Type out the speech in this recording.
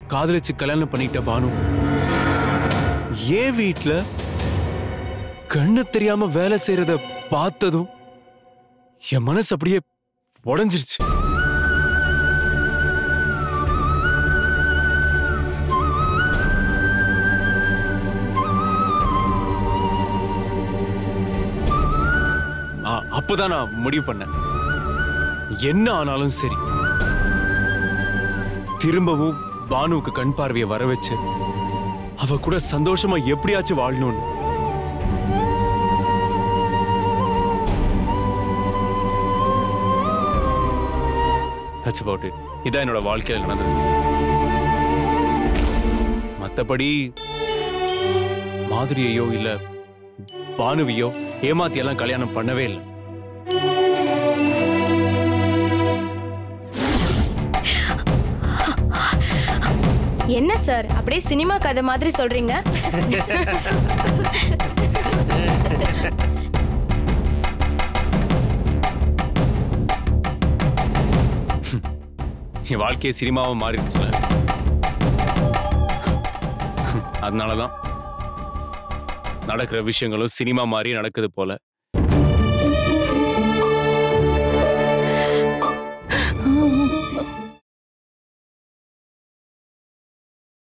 காதலிச்சு கல்யாணம் பண்ணிட்ட பானு ஏன் வீட்ல கண்ணு தெரியாம வேலை செய்யறத பார்த்ததும் என் மனசு அப்படியே உடைஞ்சிருச்சு ஆ, அப்பதான் நான் முடிவு பண்ணேன் என்ன ஆனாலும் சரி திரும்பவும் பானுவுக்கு கண் பார்வையை வர வச்சு அவ கூட சந்தோஷமா எப்படியாச்சும் வாழணும்னு தட்ஸ் அபவுட் இட் இதான் என்னோட வாழ்க்கையில் நடந்தது மத்தபடி மாதிரியையோ இல்ல பானுவையோ ஏமாத்தி எல்லாம் கல்யாணம் பண்ணவே இல்லை என்ன சார் அப்படியே சினிமா கதை மாதிரி சொல்றீங்க என் வாழ்க்கையே சினிமாவா மாறிடுச்சுல அதனாலதான் நடக்கிற விஷயங்களும் சினிமா மாதிரி நடக்குது போல